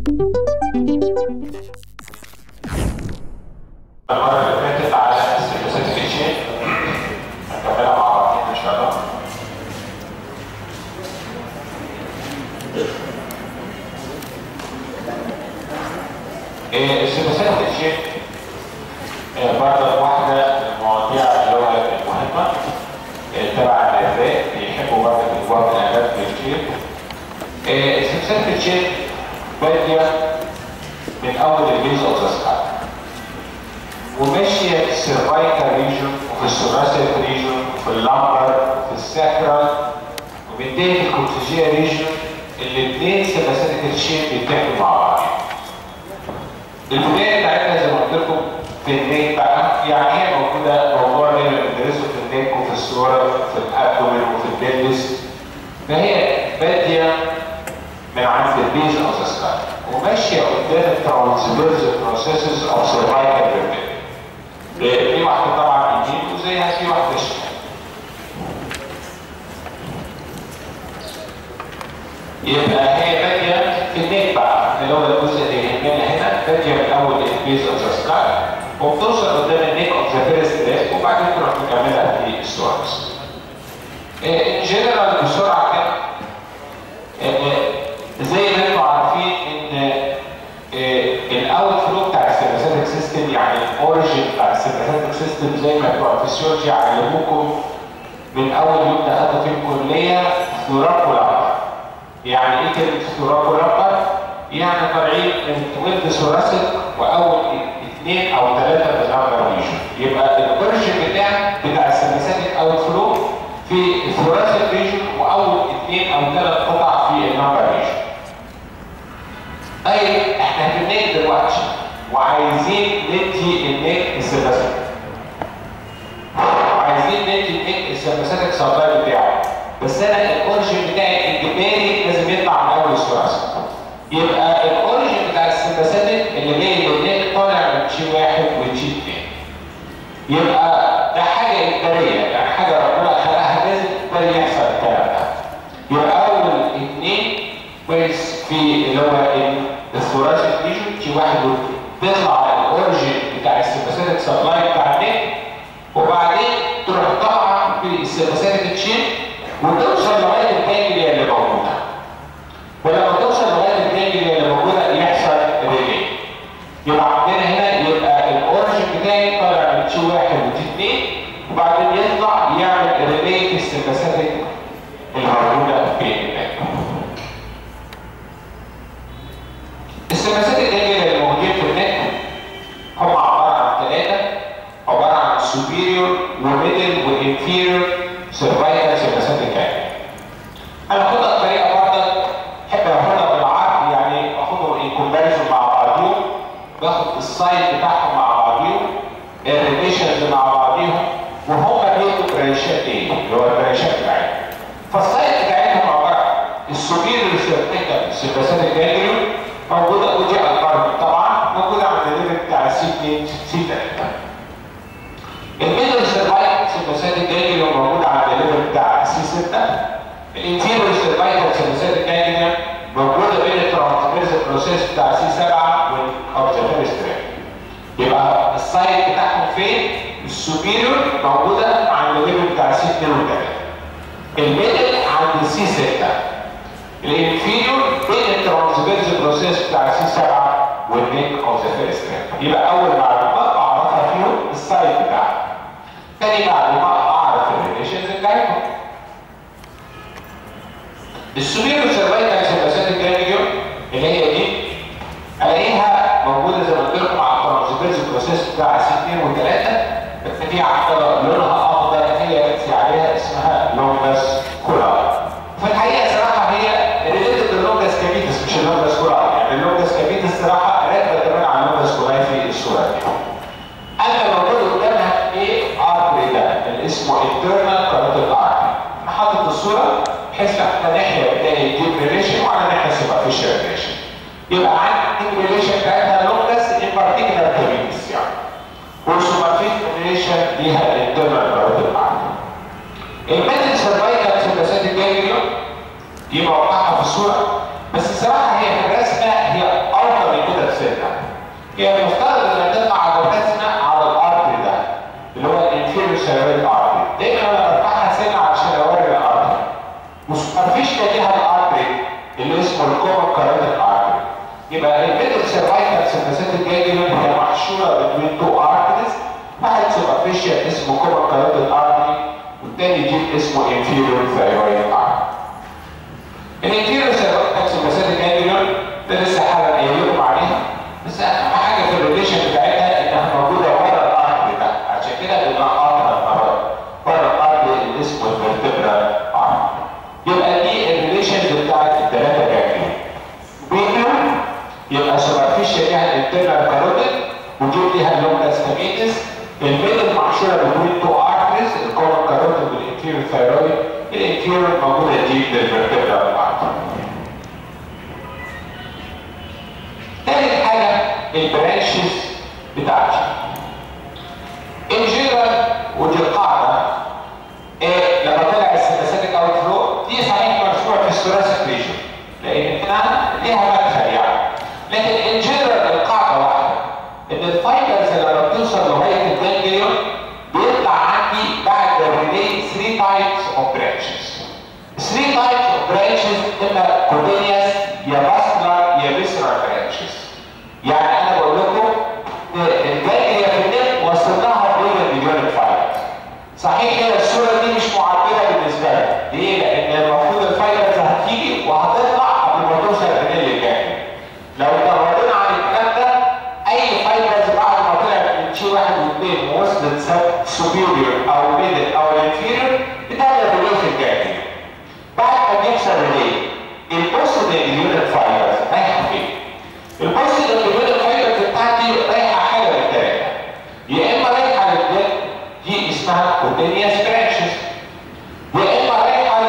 المرة اللي فاتت على السيرفيسيفيكيشن هنكملها مع بعض ان شاء الله السيرفيسيفيكيشن برضه واحدة من المواضيع اللي هو المهمة آه، تبع الآباء بيحبوا برضه الإخوات الآباء كتير السيرفيسيفيكيشن بادية من أول البيز أوف ذا سكاي وماشيه في السيرفايكال ريجون وفي الثوراسيك ريجون وفي اللامبر وفي الساكرال وبالتالي في الكورتيجيا ريجون الاثنين سيباسيتيك الشين بيتاكلوا مع بعض. البدايه بتاعتها زي ما قلت لكم في النيك بقى يعني هي موجوده موضوع اللي بندرسه في النيك وفي الصوره في الابدومين وفي البلس فهي باديه من عند البيز اوف ذا سكاي وماشيه قدام الترانسفيرز بروسيسز اوف سيرفايكال ريبيل في واحده طبعا يمين وزيها في واحده شمال يبقى هي باديه في النيك بقى اللي هو الجزء اللي يهمنا هنا باديه من اول البيز اوف ذا سكاي وبتوصل قدام النيك اوف ذا فيرست ريب وبعدين تروح مكملها في السورس. ان جنرال بسرعه كده زي ما انتم عارفين ان الاوت فلو بتاع السيرفيساتيك سيستم يعني الاوريجن بتاع السيرفيساتيك سيستم زي ما بتوع الفسيولوجي علموكم من اول يوم دخلتوا في الكليه ثورات ولمبر. يعني ايه كلمه ثورات ولمبر؟ يعني طالعين من ولد ثوراسيك واول اثنين او ثلاثه في اللمبر ريجن. يبقى الاوريجن بتاع بتاع السيرفيساتيك اوت فلو في الثوراسيك ريجن واول اثنين او ثلاث قطع في اللمبر ريجن. طيب احنا في النيك دلوقتي وعايزين ندي النيك السيرفيساتيك. وعايزين ندي النيك السيرفيساتيك سبلاي بتاعه. بس انا الاوريجن بتاعي اجباري لازم يطلع من اول الثوراسيك. يبقى الاوريجن بتاع السيمباثيك اللي جاي للنيك طالع من تشي واحد وتشي اثنين. يبقى ده حاجه اجباريه يعني حاجه ربنا خلقها لازم اجباري يحصل الكلام ده. يبقى اول اثنين كويس في اللي هو الثوراسيك ريجن تشي واحد واثنين. تطلع الاوريجن بتاع السيمباثيك سبلاي بتاع النيك وبعدين تروح طالعه في السيمباثيك تشين وتوصل لغايه الجانجليا اللي موجوده. ولما توصل لغايه الجانجليا اللي موجوده يحصل ريلي. يبقى عندنا هنا يبقى الاوريجن بتاعي طالع من تي واحد وتي اثنين وبعدين يطلع يعمل ريلي في السيمباثيك اللي موجوده في النك. السيمباثيك جانجليا اللي موجودين في النك هم عباره عن ثلاثه عباره عن superior وميدل وانفيريور سيرفايكال سيمباثيك جانجليا. هناخدها بطريقه برضه احب اخدها بالعرض يعني اخدهم ان كومباريزون مع بعضيهم باخد السايد بتاعهم مع بعضيهم الريليشنز مع بعضيهم وهم بيدوا برانشات ايه؟ اللي هو البرانشات بتاعتهم. فالسايد بتاعتهم عباره عن السوبيريور سيرفيكال سيمباثيك جانجليون موجوده ودي البارد طبعا موجوده عند الليفل بتاع السي 2 سي 3 الميدل سيرفايكال سيمباثيك جانجليون موجوده عند الليفل بتاع السي 6 الانتيريور سيرفايكال سيمباثيك جانجليون موجوده بين الترانسفيرس بروسيس بتاع سي 7 والاوبزرفيرس يبقى السايت بتاعهم فين؟ السوبيريور موجوده عند الليفل بتاع سي 2 و 3 الميدل عند سي 6 الانفيريور بين الترانسفيرس بروسيس بتاع سي 7 والنيك اوف ذا فيرست يبقى اول معلومه اعرفها فيهم السايت بتاعهم تاني معلومه اعرف الريليشنز بتاعتهم السوبيريور سيرفايكال سيمباثيك جانجليون اللي هي دي الاقيها موجوده زي ما قلت لكم على الترانسفيرس بروسيس بتاع سي 2 و 3 بس في عقده لونها اخضر هي بتسي عليها اسمها لونجاس كولار في الحقيقه صراحه هي ريليتد للونجاس كابيتس مش اللونجاس كولار يعني اللونجاس كابيتس صراحه راكبه كمان على اللونجاس كولار في الصوره دي اما موجود قدامها ايه ارتري ده اللي اسمه انترنال كاروتيد ارتري انا حاطط الصوره بحيث على ناحيه بتلاقي ديب ريليشن وعلى ناحيه سوبرفيشال ريليشن يبقى عندي ديب ريليشن بتاعتها لونجاس ان بارتيكولار كابيتس يعني والسوبرفيشال ريليشن ليها الانترنال كاروتيد ارتري الميدل سيرفايكال سيمباثيك جانجليون دي موقعها في الصوره بس الصراحه هي في الرسمه هي افضل من كده بسنه هي المفترض انها تطلع على الرسمه على الارض ده اللي هو الانفيريور سيرفيل ارتري دايما انا برفعها سنه عشان اوري الارتري وسوبرفيشال ليها الارتري اللي اسمه الكومن كاريتال ارتري يبقى الميدل سيرفايكال سيمباثيك جانجليون هي محشوره بين تو ارتريز واحد سوبرفيشال اسمه كومن كاريتال ارتري والتاني جيب اسمه انفيريور ثايرويد ارتري الانفيريور سيرفايكال سيمباثيك جانجليون ده لسه حالا قايل لكم عليها بس اهم حاجه في الريليشن بتاعتها انها موجوده ورا الارض ده عشان كده بنقطها المرض ورا الارض اللي اسمه الفرتبرا ارض يبقى دي الريليشنز بتاعت الثلاثه جانجليون بينهم يبقى سوبرفيشال ليها الانترنال كاروتيد وجيب ليها اللومنا ستاميتس الميدل محشوره بين تو ارتريز الكومن كاروتيد والانفيريور ثايرويد الانفيريور موجوده دي للفرتبرا ارض تالت حاجة البرانشز بتاعتي. ان جنرال ودي القاعدة إيه لما طلع السيمباثيك اوت فلو دي صحيح مرفوع في الثوراسيك ريجن لان هنا ليها مدخل يعني لكن ان جنرال القاعدة واحدة ان الفايبرز لما بتوصل لغاية الجانجليون بيطلع عندي بعد الريلي 3 تايبس اوف برانشز 3 تايبس اوف برانشز اما كوتينيوس يا فاسكولار يا فيسرال برانشز يعني انا بقول لكم الجايه في النت وصل لها بين مليون فايلز صحيح هي الصوره دي مش معبره بالنسبه لي ليه؟ لان المفروض الفايلز هتيجي وهتطلع قبل ما توصل للريل الجاي لو تعودنا على الكلام ده اي فايلز بعد ما طلعت من شي واحد واثنين ووصلت سوبيريور او ميدل او انفيريور بتعمل ريلي في الجاي بعد ما بيحصل ريلي البوست اليونت فايلز رايحه فين؟ البوست الكبير الفايبرز بتاعتي رايحه حاجه من الثلاثه يا اما رايحه للدم دي اسمها كوتينيوس برانشز يا اما رايحه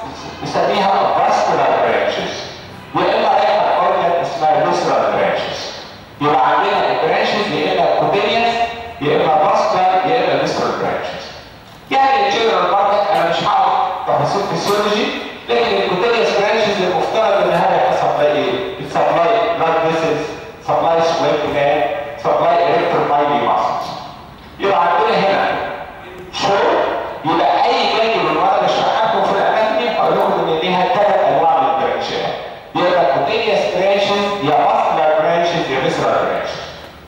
نسميها فاسكولار برانشز يا اما رايحه الاورجن اسمها فيسرال برانشز يبقى عندنا البرانشز يا اما كوتينيوس يا اما فاسكولار يا اما فيسرال برانشز يعني الجنرال ماركت انا مش هقعد تفاصيل فيسيولوجي لكن الكوتينيوس برانشز المفترض انها هيحصل لها ايه؟ سبلاي blood vessels, supply sweat gland, supply electropyly muscles. يبقى عندنا هنا شور يبقى اي جانب من ورا شرحتكم في الاناتومي هقول لكم ان ليها ثلاث انواع من البرانشات. يبقى كوتينيوس برانشز يا فاسكولار برانشز يا فيسرال برانشز.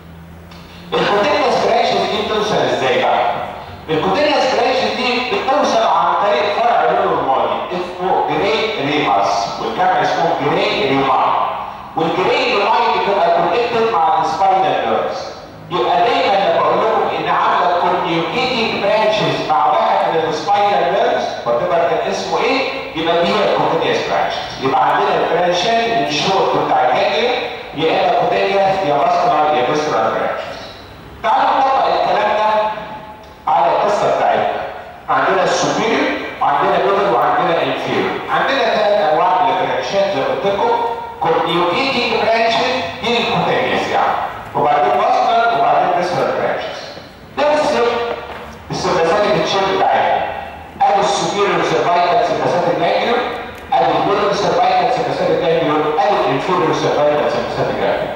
الكوتينيوس برانشز دي بتوصل ازاي بقى؟ الكوتينيوس برانشز دي بتوصل عن طريق فرع لونه الماضي اسمه جري ريماس والجمع اسمه جري ريماس. والجرين لاين بتبقى كونكتد مع السباينال نيرفز يبقى دايما لما بقول لكم ان عامله كونيوكيتنج برانشز مع واحد من السباينال نيرفز وتبقى كان اسمه ايه يبقى دي هي الكوتينيوس برانشز يبقى عندنا البرانشات الشورت بتاع الجانجليا يا اما كوتينيوس يا فاسكولار يا فيسرال برانشز تعالوا نطبق الكلام ده على القصه بتاعتنا عندنا السوبيريور وعندنا ميدل وعندنا انفيريور عندنا ثلاث انواع من البرانشات زي ما قلت لكم كونيوكيتنج برانشز دي الكوتينيوس يعني وبعدين فاسكولار وبعدين فيسرال برانشز ده السر السيمباثيك تشيب بتاعتنا ادي السوبيريور سيرفايكال سيمباثيك جانجليون ادي الميدل سيرفايكال سيمباثيك جانجليون ادي الانفيريور سيرفايكال سيمباثيك جانجليون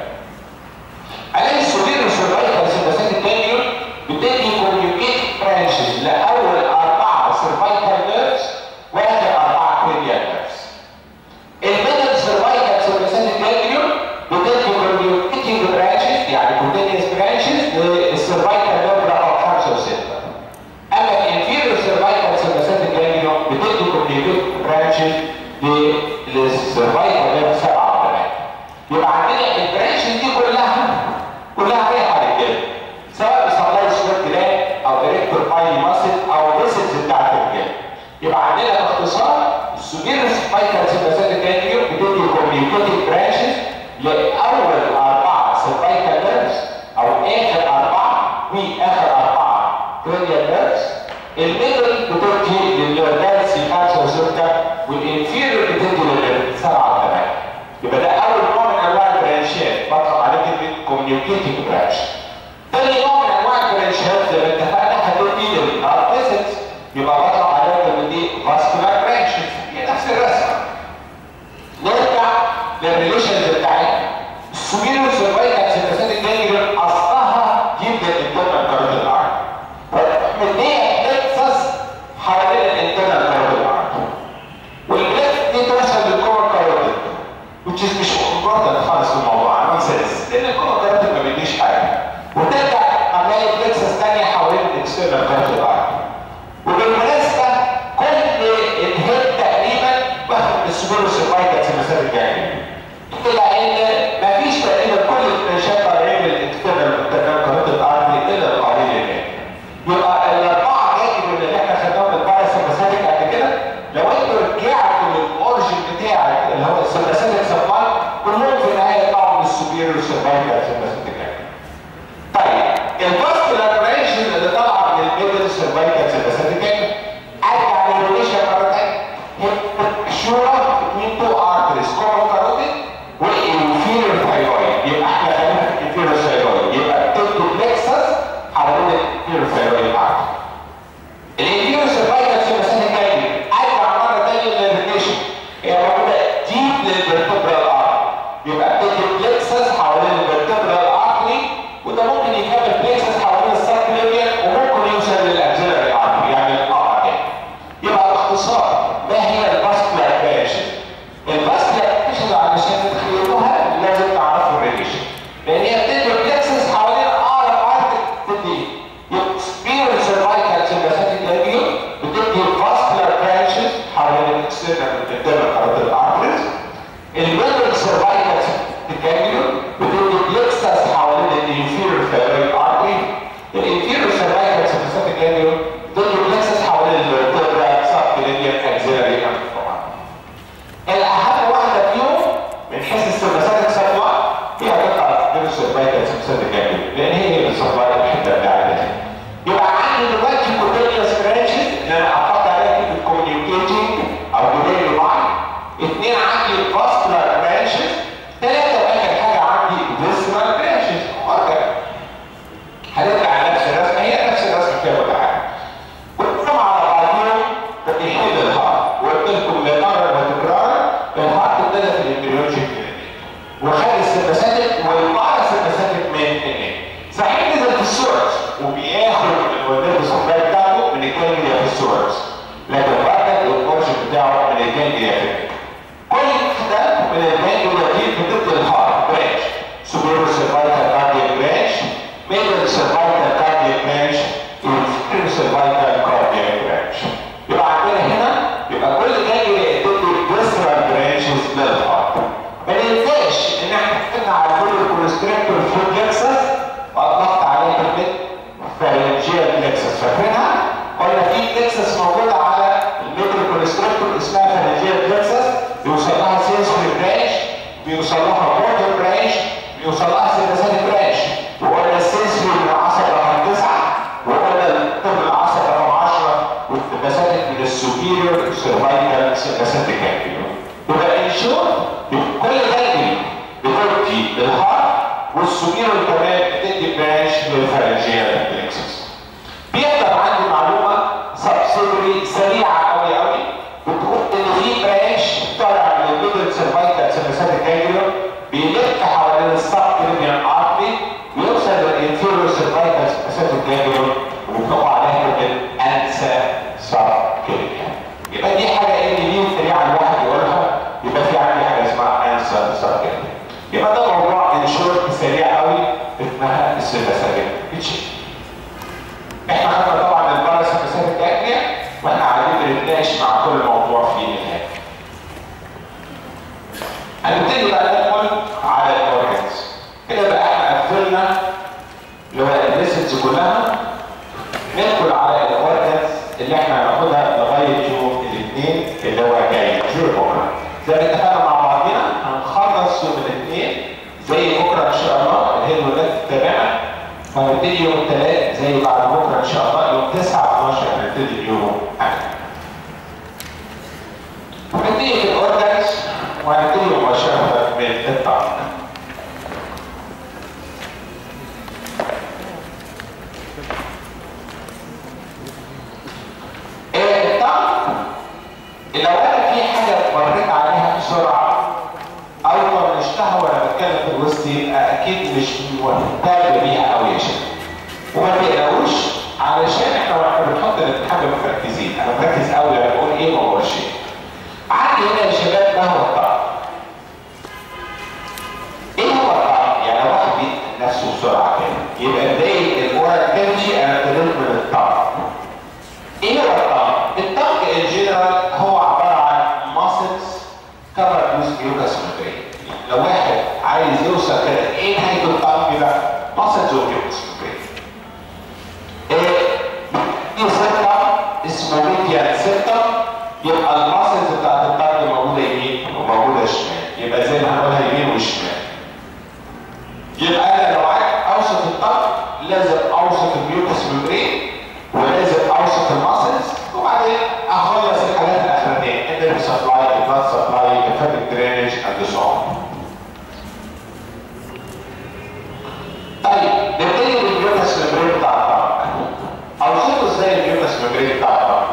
الاقي السوبيريور سيرفايكال سيمباثيك جانجليون بتدي كونيوكيتنج برانشز لاول اربعه سيرفايكال نيرفز واخر اربعه كرينيال نيرفز الميدل سيرفايكال سيرفيسات جانجليون بتدي كونيوكيتنج برانشز يعني كونتينيوس برانشز للسيرفايكال نيرف رقم 5 و6 اما الانفيريور سيرفايكال سيرفيسات جانجليون بتدي كونيوكيتنج برانشز للسيرفايكال نيرف 7 و 8 يبقى عندنا البرانشز دي كلها كلها رايحه للجلد سواء بسبلاي سويت جلاند او اريكتور بايلي ماسل او فيسلز بتاعت الجلد يبقى عندنا باختصار السوبيريور سيرفايكال سيرفيسات جانجليون بتدي كوميونيكيتنج برانشز لاول اربعه سيرفايكال نيرفز او اخر اربعه واخر اربعه كرينيال نيرفز الميدل بتدي للنيرفز 5 و6 والانفيريور بتدي للنيرف 7 و 8 يبقى ده اول نوع من انواع البرانشات بطلق عليه كلمه كوميونيكيتنج برانش تاني نوع من انواع البرانشات زي ما اتفقنا هتدي للهارت فيزيتس يبقى بطلق عليها كلمه دي فاسكولار برانشز هي نفس الرسمه نرجع السوبر سيرفايكال سيمباثيك جانجليا الا ان مفيش تقريبا كل الفرنشات طالعين من الاكسترنال والانترنال كاروتيد ارتري الا القليل اللي يبقى الاربعه جانجليا اللي احنا خدناهم من الباراسيمباثيك قبل كده لو انتوا رجعتوا للاورجن بتاعك اللي هو السيمباثيك سبلاي كلهم في النهايه يطلعوا من السوبر سيرفايكال سيمباثيك جانجليا طيب الفاسكولار برانشز اللي طالعه من الميدل سيرفايكال سيمباثيك جانجليا ارجع للريليشن مره ثانيه هي مشهوره بين تو ارتريز كومن كاروتيد والانفيريور ثايرويد يبقى احنا خلينا في الانفيريور ثايرويد يبقى التوتو بلكسس حوالين الانفيريور ثايرويد ارتري الانفيريور سيرفايكال سيمباثيك جانجليا ارجع مره ثانيه للريليشن هي موجوده ديب للفيرتبرال ارتري يبقى التوتو بلكسس حوالين الفيرتبرال ارتري وده ممكن يكمل بلكسس حوالين الساكليبيان وممكن يوصل للاكزيلري ارتري يعني القطع تاني يبقى باختصار ما هي الفاسكولار برانشز؟ الفاسكولار برانشز علشان تتخيلوها لازم تعرفوا الريليشن لان هي بتدي بلكسس حوالين اقرب ارتري بتدي سبير سيرفايكال سيمباثيك راديو بتدي فاسكولار برانشز حوالين الاكسترنال والانترنال كاروتيد ارتريز الميدل سيرفايكال جانجليون بتدي بلكسس حوالين الانفيريور ثايرويد ارتري الانفيريور سيرفايكال سيمباثيك جانجليون بتدي بلكسس حوالين الفيرتبرا سبكلينيال اكزيلري طبعا الاهم واحده فيهم من حيث السيمباثيك سبلاي هي هتطلع الانفيريور سيرفايكال سيمباثيك جانجليون لان هي اللي سبلاي الحته بتاعتها يبقى عندي دلوقتي كوتينيوس برانشز اللي انا احط عليها كلمه كوميونيكيتنج او كوتينيو لاين اثنين عندي فاسكولار برانشز ثلاثه واخر حاجه عندي فيسرال برانشز ارجع هنرجع على نفس الرسمه هي نفس الرسمه فيها كل حاجه كلهم على بعضهم بيحل الهارت وقلت لكم مرارا وتكرارا الهارت ابتدى في الامبريولوجي وخد السمباثيك والباراسمباثيك من الناس صحيح نزل في السورس وبياخد الوزن الصفراء بتاعته من الجانجليا في السورس لكن بعد الاورجن بتاعه من الجانجليا في كل واحده من الجانجليا دي بتدي الهارت برانش سوبر سيرفايكال كاردياك برانش ميدل سيرفايكال كاردياك برانش انفيريور سيرفايكال كاردياك برانش يبقى عندنا هنا يبقى كل جانجليا تدي فيسرال برانشز للهارت ما ننساش ان احنا اتكلمنا على كل الكونستريكتور فود بلكسس واطلقت عليها كلمه فارنجيال بلكسس فاكرينها؟ قلنا في بلكسس موجوده على الميدل كونستريكتور اسمها فارنجيال بلكسس بيوصل لها سينسوري برانش بيوصل لها موتور برانش بيوصل لها سيمباثيك برانش وقلنا السينسوري من العصب رقم تسعه وقلنا الطب العصب رقم 10 والسيمباثيك من السوبيريور سيرفايكال سيمباثيك جانجليون يبقى ان شورت كل جانجليون بتدي للهارت والسوبيريور كمان بتدي برانش للفارنجيال بلكسس بيحضر عندي معلومه سبسيدري سريعه قوي قوي بتقول ان في برانش طالع من الميدل سيرفايكال سيمباثيك جانجليون بيلف حوالين السب كلينيال ارتري ويوصل للانفيريور سيرفايكال سيمباثيك جانجليون وبتقع عليها الانسا سب كلينيال يبقى دي حاجه ان دي سريعه الواحد يقولها يبقى في عندي حاجه اسمها انسا سب كلينيال يبقى ده موضوع ان شورت سريع قوي اسمها السيمباثيك بتشيل احنا خدنا طبعا الباراسيمباثيك جانجليا واحنا قاعدين بنتناقش مع كل موضوع فيه النهايه هنبتدي بقى ندخل على الاورجنز كده بقى احنا قفلنا اللي هو الليسنز كلها ندخل على الاورجنز اللي احنا هناخدها لغايه يوم الاثنين اللي هو جاي زي بكره زي ما اتفقنا مع بعضنا هنخلص يوم الاثنين زي بكره ان شاء الله اللي هي الولادات التابعه وهنبتدي يوم الثلاث زي بعد بكره ان شاء الله يوم 9 12 هنبتدي اليوم هنبتدي في الاورجنز وهنبتدي مباشره من الطعام الطعم لو انا في حاجه مريت عليها بسرعه او طنشتها وانا بتكلم في الوسط يبقى اكيد مش مهتم بيها قوي يا شباب وما تقلقوش علشان احنا واحنا بنحط الامتحان بنبقى مركزين انا مركز قوي لما بقول ايه ما بقولش ايه عندي هنا يا شباب ما هو الطعم ايه هو الطعم؟ يعني لو واحد بيتقل نفسه بسرعه كده يبقى بدايه الاورال تمشي انا ابتديت من الطعم ايه هو الطعم؟ الطعم ان جنرال هو عباره عن muscles ميوكس ممبرين لو واحد عايز يوصل كده ايه نهايه الطنج ده؟ ماسلز وميوكس ممبرين ايه في سيستم اسمه ميديان سيستم يبقى الماسلز بتاعت الطنج موجوده يمين وموجوده شمال يبقى زي ما هنقولها يمين وشمال يبقى انا لو عايز اوصف الطنج لازم اوصف الميوكس ممبرين ولازم اوصف الماسلز وبعدين اخلص الحاجات الاخرانيه النيرف سبلاي البلاد سبلاي الفاتيك درينج اند سو طيب نبتدي بالميوكس ممبرين بتاع الطنج اوصفه ازاي الميوكس ممبرين بتاع الطنج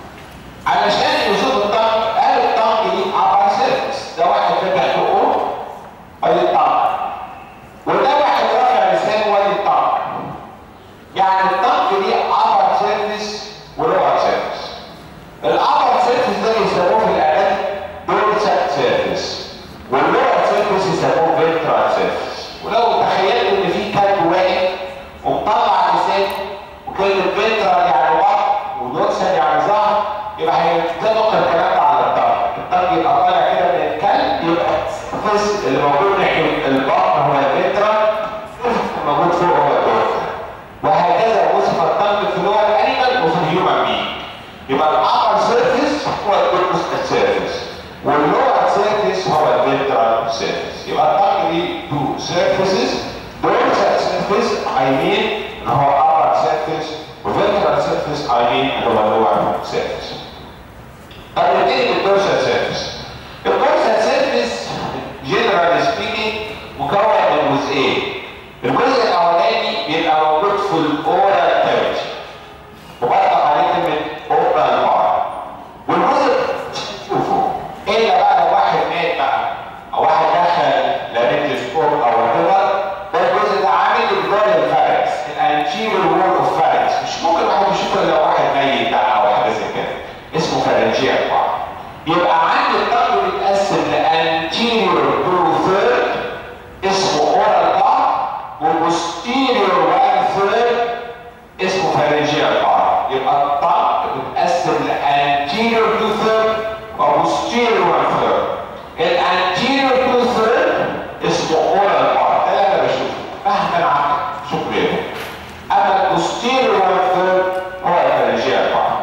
علشان يوصف الطنج قال الطنج دي ابر سيرفيس ده واحد فتح بقه ادي الطنج وده واحد رافع لسانه وادي الطنج يعني الطنج دي ابر سيرفيس ولور سيرفيس الابر سيرفيس ده يسموه في الاعلام دورسال سيرفيس واللور سيرفيس يسموه فينترال سيرفيس ولو تخيلتوا ان في كلب واقف ومطلع لسانه وكلمه فينترال يعني بطن ودورسال يعني ظهر يبقى هينطبق الكلام ده على الطنج الطنج يبقى طالع كده من الكلب يبقى السيرفيس اللي موجود ناحيه البطن هو الفينترال موجود فوق هو الدورسال وهكذا وصف الطنج في اللغه الانيمال وفي الهيومن بينج يبقى الابر سيرفيس هو الدورسال سيرفيس واللور سيرفيس هو الفنترال سيرفيس يبقى الطنج دي تو سيرفيسز دورسال سيرفيس اي مين اللي هو upper سيرفيس وفنترال سيرفيس اي مين اللي هو اللور سيرفيس طب نبتدي بالدورسال سيرفيس الدورسال سيرفيس جنرال سبيكينج مكون من جزئين الجزء الاولاني بيبقى موجود في الاورال كافيتي وبطلق عليه كلمه اورال بار والجزء شوفوا الا بقى لو واحد مات بقى او واحد دخل لابنجسكوب او ريفر ده الجزء ده عامل جدار الفاركس الانتيريور وول اوف فاركس مش ممكن واحد يشوفه الا واحد ميت بقى او حاجه زي كده اسمه فارنجيال بار يبقى عندي الطرف بيتقسم لانتيريور تو ثيرد اسمه اورال بار وبوستيريور وان ثيرد اسمه فارنجيال بار يبقى الطرف بيتقسم لانتيريور تو ثيرد وبوستيريور وان ثيرد الانتيريور تو ثيرد اسمه اورال بار ده اللي انا بشوفه مهما عمل شوف غيره اما البوستيريور وان ثيرد هو الفارنجيال بار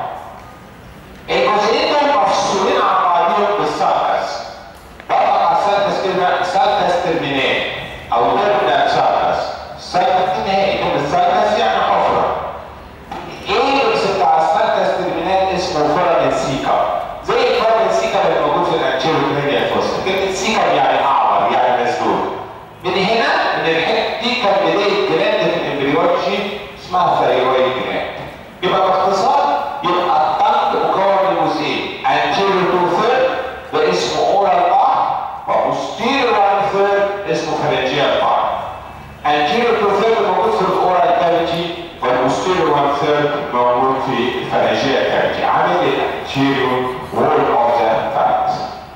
الجزئين دول مفصولين عن بعضهم بالسالكس بطلق على السالكس كلمه سالكس ترمينال او ترمينال سالكس السالكس دي نهائي كلمه السالكس يعني حفره الايبكس بتاع السالكس ترمينال اسمه فورامين سيكا زي الفورامين سيكا اللي موجود في الانتيريور كرينيال فوسط كلمه سيكا يعني اعور يعني مسدود من هنا من الحته دي كان بدايه جلاند في الامبريولوجي اسمها ثايرويد جلاند يبقى باختصار يبقى الطنج مكون من جزئين anterior to third ده اسمه oral part وposterior one third اسمه pharyngeal part anterior to third موجود في الاورال كافيتي والposterior one third موجود في الفارنجيال كافيتي عامل الانتيريور wall of the pharynx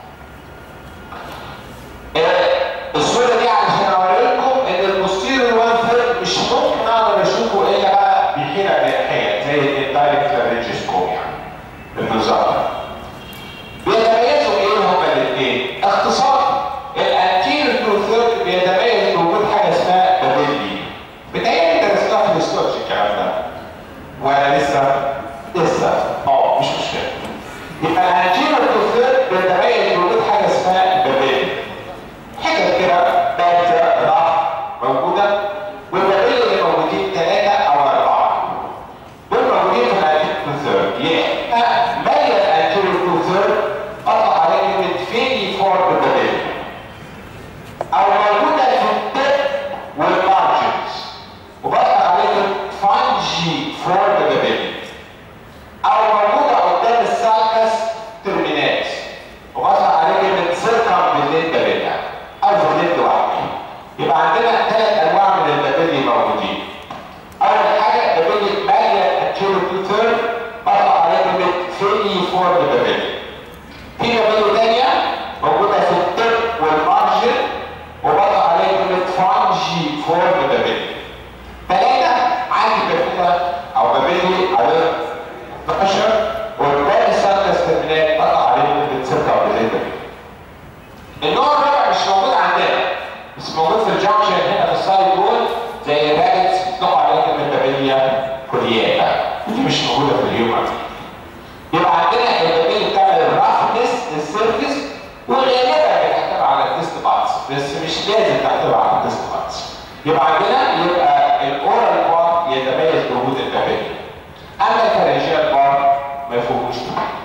آه، الصورة دي عشان اوريكم ان البوستيريور وان ثيرد مش ممكن اقدر اشوفه الا بقى بحيلة جناحية زي الدايركت لارنجسكوب يعني بالنظام بيتميزوا ايه هما الاثنين؟ اختصار الانتيريور تو ثيرد بيتميز بوجود حاجة اسمها بابيلي بتهيألي درستوها في الهيستولوجي الكلام ده ولا لسه؟ بس موجود في الجنكشن هنا في السايد وول زي الرابتس بتقع عليها الميتابيليا كلياتا دي مش موجوده في الهيومن يبقى عندنا الميتابيليا بتعمل الرفنس للسيرفيس وغالبا بتحتوي على التست باتس بس مش لازم تحتوي على التست باتس يبقى عندنا يبقى الاورال بار يتميز بوجود الميتابيليا اما الفرنجيال بار ما يفوقوش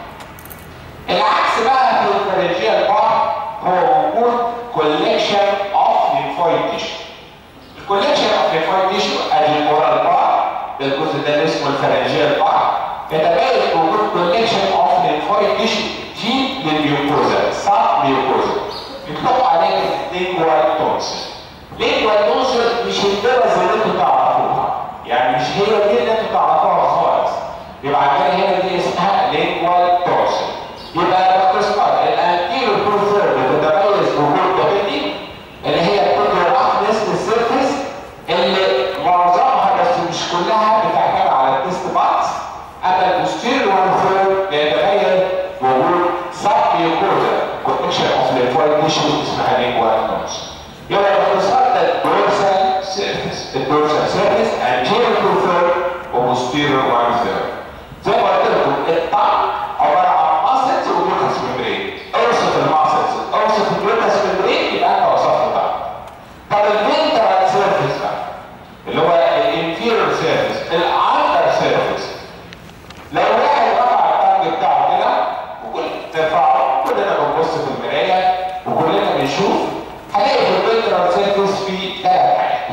العكس بقى في الفرنجيال بار هو وجود كوليكشن اوف ليمفويد تيشو الكوليكشن اوف ليمفويد تيشو ادي الاورال بار ده الجزء ده اللي اسمه الفرنجيال بار يتميز بوجود كوليكشن اوف ليمفويد تيشو دي للميوكوزا سب ميوكوزا يطلق عليها لينجوال تونسل لينجوال تونسل مش الدرس اللي انتوا تعرفوها يعني مش هي دي اللي انتوا تعرفوها خالص يبقى عندنا هنا دي اسمها لينجوال تونسل يبقى باختصار الانتيرو بروفير بتتميز بوجود دابيلي اللي هي بتدي رفنس للسيرفيس اللي معظمها بس مش كلها بتعتمد على التست باتس اما البوستيريور بروفير بيتميز بوجود سب ميوكوزا كونكشن اوف ليمفويد تيشو اسمها لينجوال تونسل يبقى باختصار ده الدورسال سيرفيس الدورسال سيرفيس انتيرو بروفير وبوستيريور وان ثيرد زي ما قلت لكم الطعم عباره عن ماسلز وجلوكاس ميمبرين اوصف الماسلز اوصف الجلوكاس ميمبرين يبقى انت وصفت الطعم طب الفينترال سيرفيس بقى اللي هو الانفيرور سيرفيس الاندر سيرفيس لو واحد رفع الطنج بتاعه كده وكل ترفعه كلنا بنبص في المرايه وكلنا بنشوف هنلاقي في الفينترال سيرفيس في ثلاث حاجات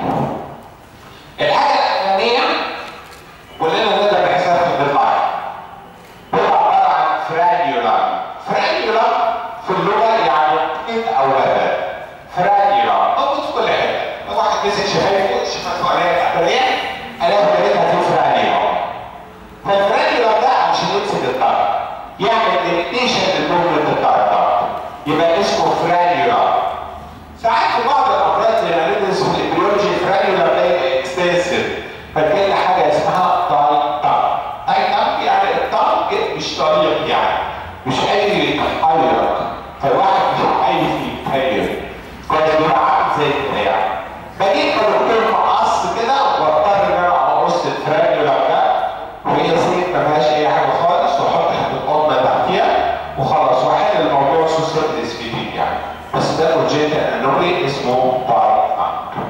الحاجه الاولانيه كلنا نقدر نحسبها في البيض بيبقى عباره عن فرانيولار فرانيولار في اللغه يعني اثنين او ثلاثه فرانيولار موجود في كل حته لو واحد مسك شفايفه شفايفه عليها تحتويه الاقي بدايتها في فرانيولار فالفرانيولار ده عشان يمسك الطرف يعمل ديكتيشن للموفمنت بتاع الطرف يبقى اسمه فرانيولار ساعات في بعض الامراض زي ما ندرس في الامبريولوجي الفرانيولار ده اكستنسيف فتلاقي حاجه اسمها تاي تانج تاي تانج يعني التانج مش طريق يعني مش اي حيرك فالواحد مش اي فيه حير كويس بيبقى عامل زي كده يعني فجيت كدكتور مقص كده واضطر ان انا اقص الفرانيولار ده وهي سيد ما فيهاش اي حاجه خالص واحط حته قطنه تحتيها وخلاص واحل الموضوع سوسيال سبيدنج يعني بس ده كونجنتال انومي اسمه تاي تانج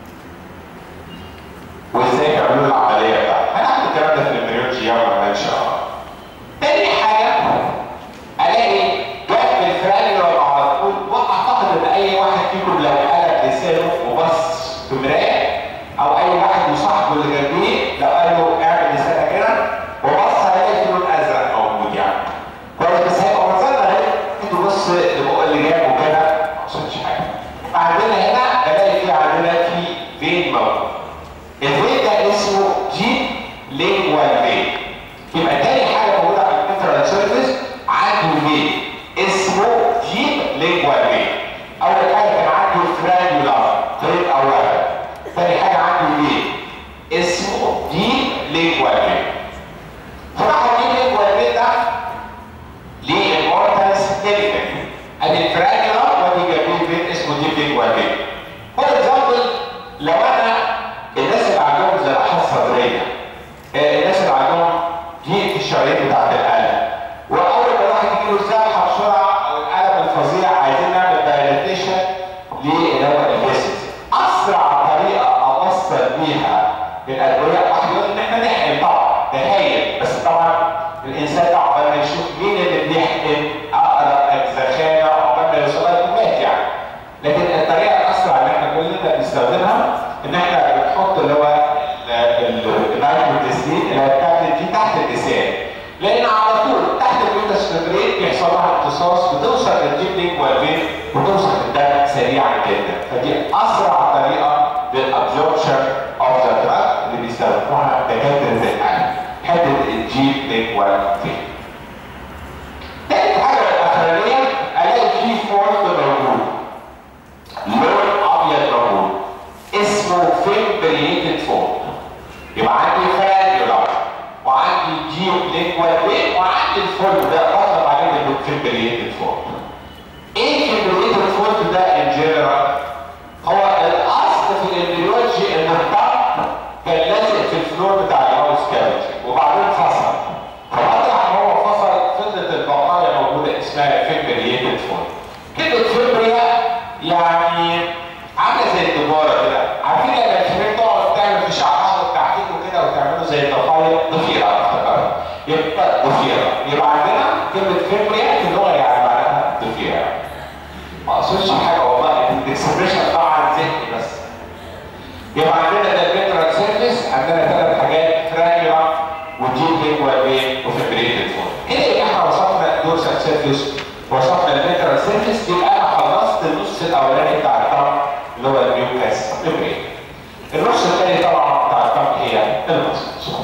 وازاي يعملوا العمليه بتاعتها هناخد الكلام ده في الامبريولوجي يوما ما ان شاء الله تاني حاجه الاقي جنب الفرانيولار على طول واعتقد ان اي واحد فيكم لو قلب لسانه وبص في مرايه او اي واحد وصاحبه اللي جنبيه لو قال له اعمل لسانك كده وبص هيلاقي في لون ازرق موجود يعني كويس بس هيبقى منظرنا غير انت بص لبق اللي جنبه كده ما وصلش حاجه عندنا هنا بلاقي في عندنا في فين موجود الفين ده اسمه جي لينجوال فين يبقى تاني حاجه موجوده على الانترنت سيرفيس عنده فين اسمه جي لينجوال فين اول حاجه كان عنده فرانيولار طريق اولا تاني حاجه عنده فين اسمه جي لينجوال فين فراح الجي لينجوال فين ده للمورتالس تيليكال ادي الفرانيولار ودي جنبيه فين اسمه جي لينجوال فين فور اكزامبل لو انا الناس اللي عندهم جراحات صدريه آه، الناس اللي عندهم ضيق في الشرايين بتاعت القلب واول ما الواحد يجي له الزحمه بسرعه او الالم الفظيع عايزين نعمل دايليتيشن اللي هو الفيسز اسرع طريقه اوصل بيها الادويه واحد يقول ان احنا نحقن طبعا ده هايل بس طبعا الانسان ده عقبال ما يشوف مين اللي بيحقن اقرب زخانه عقبال ما يوصل لها المات يعني لكن الطريقه الاسرع اللي احنا كلنا بنستخدمها ان احنا بنحط اللي هو النايتروجليسرين اللي هو التابلت دي تحت اللسان لان على طول تحت الجلوكوز ميمبرين بيحصل لها امتصاص بتوصل للجيبلينج والفين وتوصل للدم سريعا جدا فدي اسرع طريقه للابزوربشن اوف ذا دراج اللي بيستخدموها دكاتره القلب حته الجيبلينج والفين تالت حاجه الاخرانيه الاقي في فولت موجود لون ابيض موجود اسمه فيمبريتد فولت يبقى عندي فرانيولار وعندي جيو لينكوال وين وعندي الفولت ده بطلب عليه الفيمبريتد فولت ايه الفيمبريتد فولت ده ان جنرال هو يعني ما اقصدش حاجه والله الاكسبريشن طبعا ذهني بس يبقى عندنا ده الميترال سيرفيس عندنا ثلاث حاجات فرانيولا وديبلينج وايه وفبريتد فور كده يبقى احنا وصفنا دورسال سيرفيس وصفنا الميترال سيرفيس يبقى انا خلصت النص الاولاني بتاع الطرف اللي هو الميوكاس ميمبرين النص الثاني طبعا بتاع الطرف هي المصل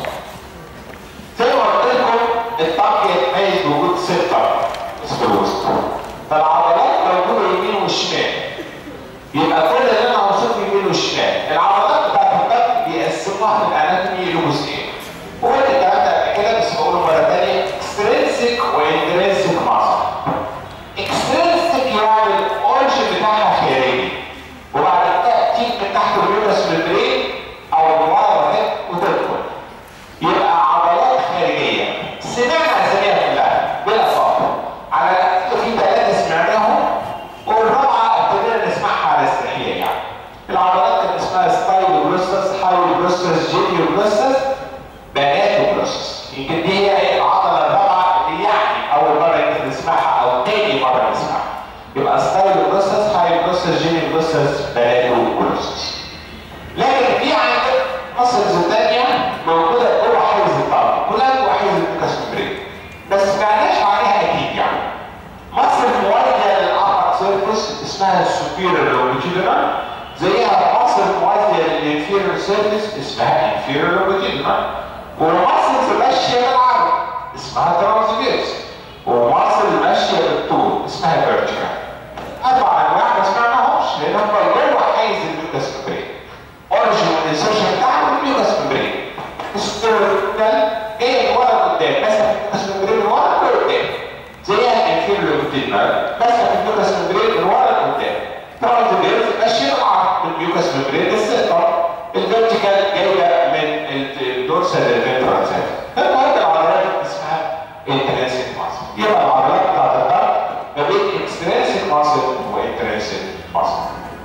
زي ما قلت لكم الطرف يتميز بوجود ست طرف في الوسط فالعضلات موجوده يمين وشمال يبقى كل اللي انا هوصفه يمين وشمال العضلات بتاعت الطرف بيقسموها الاناتومي لجزئين وقلت الكلام ده قبل كده بس بقوله مره ثانيه اكسترنسك وانترنسك ماسل اكسترنسك يعني الاورجن بتاعها خارجي وبعد كده تيجي من تحت اليوتس ممبرين او من ورا كده وتدخل يبقى عضلات خارجيه سمعنا اساميها كلها بلا صبر على الاقل في ثلاثه سمعناهم والرابعه ابتدينا نسمعها على استحياء يعني العضلات كان اسمها ستايل بروستس هاي بروستس جينيو بروستس بنات بروستس يمكن دي هي العضله الرابعه اللي يعني اول مره يمكن نسمعها او تاني مره نسمعها يبقى ستايل بروستس هاي بروستس جينيو بروستس بنات بروستس لكن في عندك مصرز ثانيه موجوده جوه حيز الطاقه كلها جوه حيز الكاسمبرين بس ما معناش عليها اكيد يعني مصر موازيه للابر سيرفيس اسمها السوبيريور لونجيتودينال زيها مصر موازيه للانفيريور سيرفيس اسمها انفيريور لونجيتودينال ومصر ماشيه بالعرض اسمها ترانسفيرس ومصر ماشيه بالطول اسمها فيرتيكال اربع انواع ما سمعناهمش لان هم جوه حيز الكاسمبرين اوريجن والانسرشن بتاعهم الميوكاس ممبرين الستيرنال جايه من ورا لقدام ماسكه الميوكاس ممبرين من ورا لقدام زيها الانفيريور لونجيتودينال ماسكه الميوكاس ممبرين من ورا لقدام طبعا الفيرز ماشيه العرض من الميوكاس ممبرين للسيطر الفيرتيكال جايه من الدورسال للفنترال سيرفيس فالمهم العضلات اسمها انترنسيك ماسل يبقى العضلات بتاعت الضغط ما بين اكسترنسيك ماسل وانترنسيك ماسل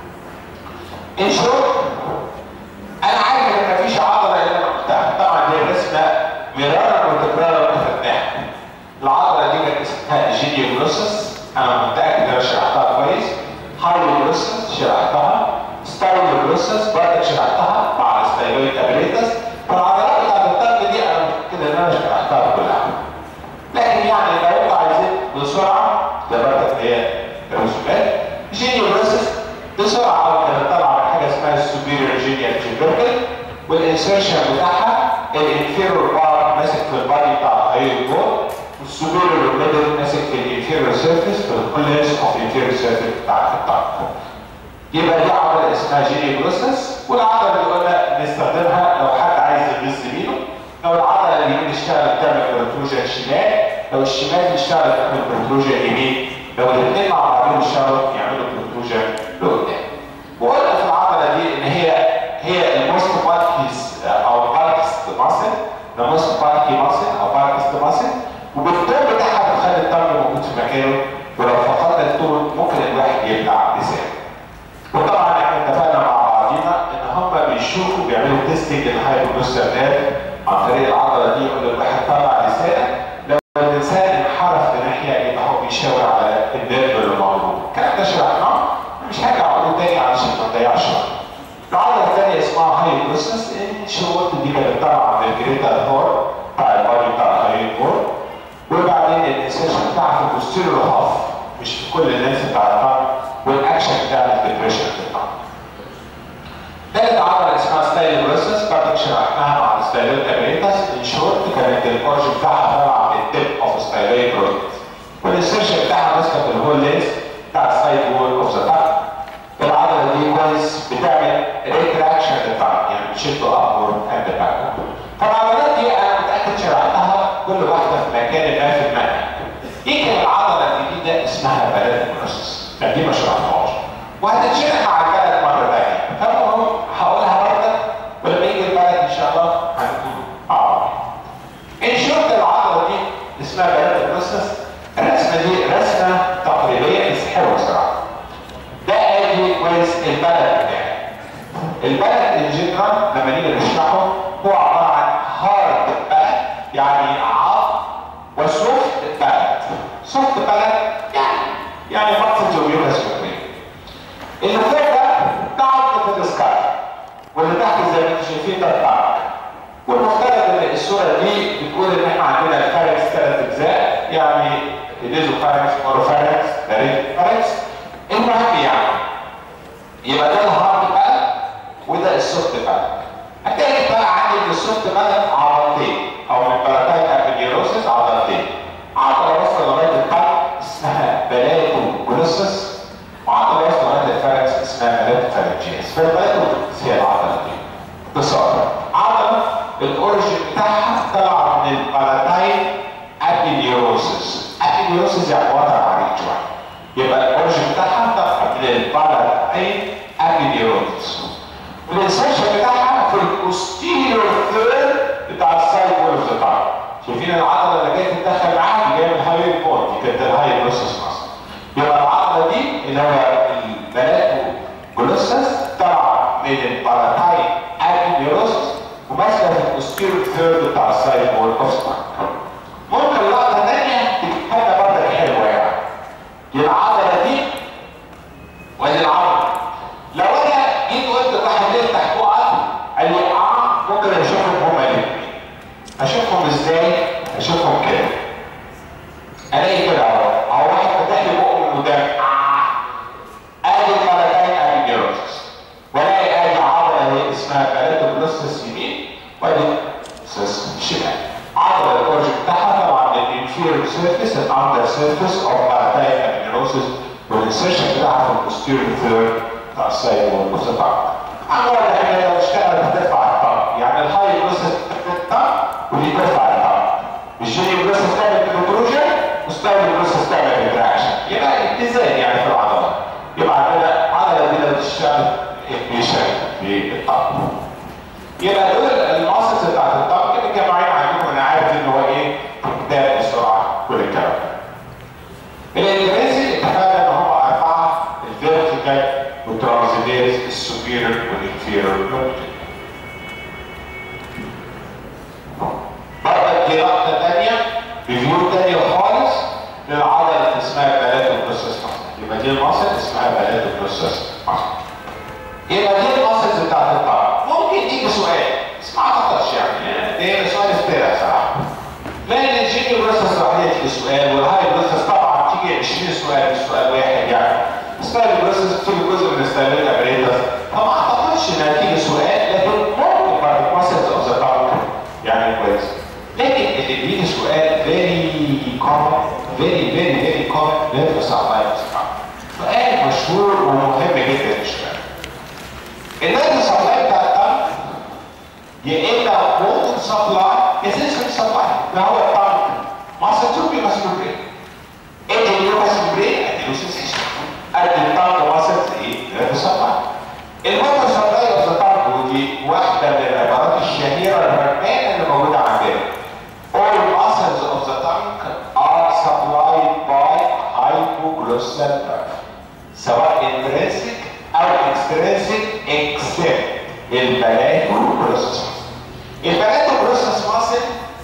ان شورت انا عارف ان مفيش عضله الا انا قلتها طبعا دي رسمه مرارا وتكرارا خدناها العضله دي كانت اسمها جينيو جلوسس انا متاكد ان انا شرحتها كويس هاي جلوسس شرحتها ستايل جلوسس برضك شرحتها مع الستايلويد ابريتس فالعضلات بتاعت الطب دي انا متاكد ان انا شرحتها كلها لكن يعني لو انتوا عايزين بسرعه ده برضك هي الرسومات جينيو جلوسس بسرعه كانت طالعه من حاجه اسمها السوبيريور جينيال جينيركل والانسرشن بتاعها الانفيرور بار ماسك في البادي بتاع الهايل بور والسوبيريور ميدل ماسك في الانفيرور سيرفيس في الكولينس اوف انفيرور سيرفيس بتاعت الطاقه يبقى دي عضله اسمها جيني جلوسس والعضله اللي قلنا نستخدمها لو حد عايز يغز بينه لو العضله اليمين اشتغلت تعمل بروتروجن شمال لو الشمال اشتغلت تعمل بروتروجن يمين لو الاثنين مع بعضهم اشتغلوا يعملوا بروتروجن لقدام وقلنا في العضله دي ان هي هي الموست باركيس او باركست ماسل ذا موست باركي ماسل او باركست ماسل وبالطول بتاعها بتخلي الطرف موجود في مكانه ولو فقدنا الطول ممكن الواحد يبلع لسانه وطبعا احنا اتفقنا مع بعضينا ان هم بيشوفوا بيعملوا تيستنج للهايبوجلوسال نيرف عن طريق العضله دي يقول الواحد طلع لسانك لو الانسان انحرف لناحيه يبقى هو بيشاور على النيرف اللي موجود الكلام ده شرحناه مش هرجع اقوله تاني علشان ما نضيعش وقت العضله الثانيه اسمها هايبوجلوسس ان شورت دي كانت طالعه من الجريتر هور بتاع البادي بتاع الهايل هور وبعدين الانسيشن بتاعها في البوستيريور هاف مش في كل الناس بتاعتها والاكشن بتاع الديبريشن بتاعها. ثالث عضله اسمها ستايل بروسس برضك شرحناها مع الستايلويد ابريتس ان شورت كانت الاورج بتاعها طالعه من التيب اوف ستايلويد بروتس والانسيشن بتاعها ماسكه في الهول لينس بتاع السايد وول اوف ذا تاك العضله دي كويس بتعمل ريتراكشن للتاك يعني بتشده ابورد اند باك فالعضلات دي انا متاكد شرحتها كل واحده في مكان ما في المنهج يمكن العضله الجديده اسمها بلد بروسس دي ما شرحناهاش وهتتشرح مع البلد مره ثانيه فالمهم هقولها برضه ولما يجي البلد ان شاء الله هنقول مع بعض ان شرط العضله دي اسمها بلد بروسس الرسمه دي رسمه تقريبيه بس حلوه صراحه ده ادي كويس البلد بتاعي البلد ان جنرال لما نيجي نشرحه هو عباره عن هارد بلد يعني عظم وسوفت بلد سوفت بلد يعني يعني ماسلز وميوكس ممبرين اللي فوق ده تعب في السكاي واللي تحت زي ما انتم شايفين ده التعب والمفترض ان الصوره دي بتقول ان احنا عندنا الفاركس ثلاث اجزاء يعني اليزوفاركس اوروفاركس فاركس المهم يعني يبقى ده الهارد بقى وده السوفت بقى هتلاقي بقى عندي من السوفت بقى عضلتين او من باراتايت ابيديروسس عضلتين عضله واصله لغايه القلب اسمها بلاتو جلوسس وعضله واصله لغايه الفاركس اسمها بلاتو فارنجيس فالبلاتو هي العضله دي باختصار عضله الاوريجن بتاعها طلع من الباراتايت ابيديروسس ابيديروسس يعني وتر عريض شويه يبقى الاوريجن بتاعها طلع من الباراتايت ابيديروسس والانسرشن بتاعها في البوستيريور ثيرد بتاع السايد وول اوف ذا شايفين العضله اللي جايه تتدخل معاها دي جايه من الهاي بورد دي كانت الهاي جلوسس ماسل يبقى العضله دي اللي هو البلاتو جلوسس طلع من الباراتاي ابيديروسس وماسكه في البوستيريور ثيرد بتاع السايد وول اوف ذا ممكن لقطه ثانيه تتحدى برضه حلوه يعني دي العضله دي ودي العضله لو انا جيت قلت واحد ليه تحت وقت قال لي اه ممكن اشوفهم هما الاثنين اشوفهم ازاي؟ اشوفهم كده الاقي كده اهو اهو واحد فتح لي بقه من قدام آه. ادي البلاتين ابيجيروسس والاقي ادي عضله اهي اسمها بلاتوبلوستس يمين وادي سيس شمال عضله الاورج بتاعها طبعا الانفيريور سيرفيس الاندر سيرفيس اوف بلاتين ابيجيروسس والانسرشن بتاعها في البوستيريور ثيرد بتاع السايد والمستطاع عمرها احنا لو اشتغلت هترفع الطاقه يعني الهاي بروسس الطاقه ودي ترفع الطاقه الجيني بروسس تعمل كونتروجن والستايل بروسس تعمل ريتراكشن يبقى اتزان يعني في العضلات يبقى عندنا عضله دي لو تشتغل بيشتغل بالطاقه يبقى دول الماسلز بتاعت الطاقه اللي جمعين عندكم انا عارف ان هو ايه قدام بسرعه كل الكلام ده الانجليزي اتفقنا ان هم اربعه الفيرتيكال والترانزيديرز السوبيريور والانفيريور لونجيتيود برضه دي لقطه ثانيه ريفيو ثانيه خالص للعضله اللي اسمها بلاتو بروسس يبقى دي الماسل اسمها بلاتو بروسس يبقى دي الماسلز بتاعت الطاقه ممكن يجي سؤال بس ما اعتقدش يعني ده سؤال افتراء صراحه لان الجيني بروسس لوحدها تيجي سؤال والهاي بروسس طبعا تيجي 20 سؤال مش سؤال واحد يعني ستايل بروسس بتيجي جزء من ستايل الابريتس فما اعتقدش انها تيجي سؤال لكن ممكن بعد ماسلز اوف ذا طاقه يعني كويس لكن اللي بيجي سؤال فيري كومن فيري فيري فيري كومن نيرفس سبلاي سؤال مشهور ومهم جدا للشباب النيرفس سبلاي بتاع الطاقه يا اما ووتر سبلاي يا سيستم سبلاي ده هو الطاقه ماسل توبي مسؤولين انت اللي هو مسؤولين اديله سيستم قد الطاقه ماسل ايه نيرفس سبلاي الووتر سبلاي اوف ذا طاقه ودي واحده من العبارات الشهيره الرنانه اللي موجوده عندنا all muscles of the tongue are supplied by hypoglossal nerve سواء intrinsic او extrinsic except البلاتوبروسس البلاتوبروسس ماسل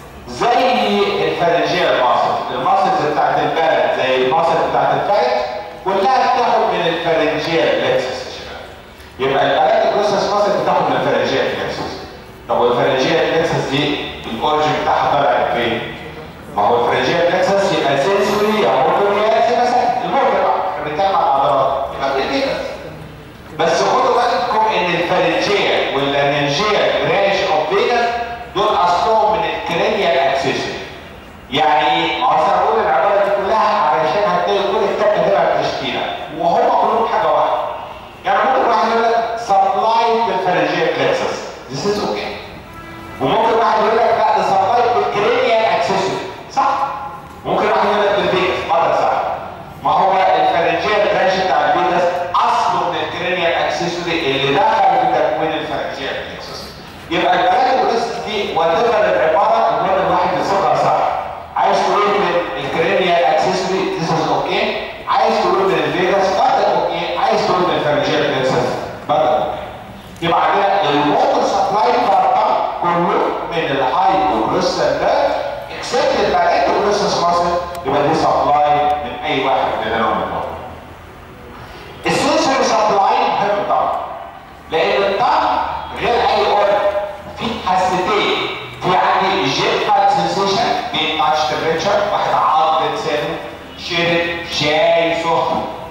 زي الفرنجيال ماسل الماسلز بتاعت البلد زي الماسل بتاعت الفرج كلها بتاخد من الفرنجيال لكسس يا شباب يبقى البلاتوبروسس ماسل بتاخد من الفرنجيال لكسس طب والفرنجيال لكسس دي الاوريجن بتاعها طلع فين؟ ما هو الفرنجيال لكسس يبقى سنسوري او موتوريال مثلا المهم بقى احنا بنتكلم عن العضلات يبقى بالفيجاس بس خدوا بالكم ان الفرنجيال واللانجيال برانش اوف فيجاس دول اصلهم من الكرينيال اكسسوري يعني ايه؟ اصلا اقول العباره دي كلها علشان هتلاقي كل الكتاب كاتبها بتشكيله وهم كلهم حاجه واحده يعني ممكن واحد يقول لك سبلاي بالفرنجيال لكسس This is okay وممكن واحد يقول لك لا ده سبلاي بالكرينيال اكسسوري صح؟ ممكن واحد يقول لك بالفيجاس مره صح ما هو الفرنجيال برانش بتاع الفيجاس اصله من الكرينيال اكسسوري اللي دخل في تكوين الفرنجيال اكسسوري يبقى البلاتوبروسس دي وتفر العباره المهم الواحد يصيغها صح عايز تقول من الكرينيال اكسسوري ذيس از اوكي عايز تقول من الفيجاس برضه اوكي عايز تقول من الفرنجيال اكسسوري برضه اوكي يبقى عندنا الموتور سبلاي بتاع كله من الهايبوجلوسال ده اكسبت البلاتوبروسس ماسل يبقى دي سبلاي من اي واحد مننا ومن دول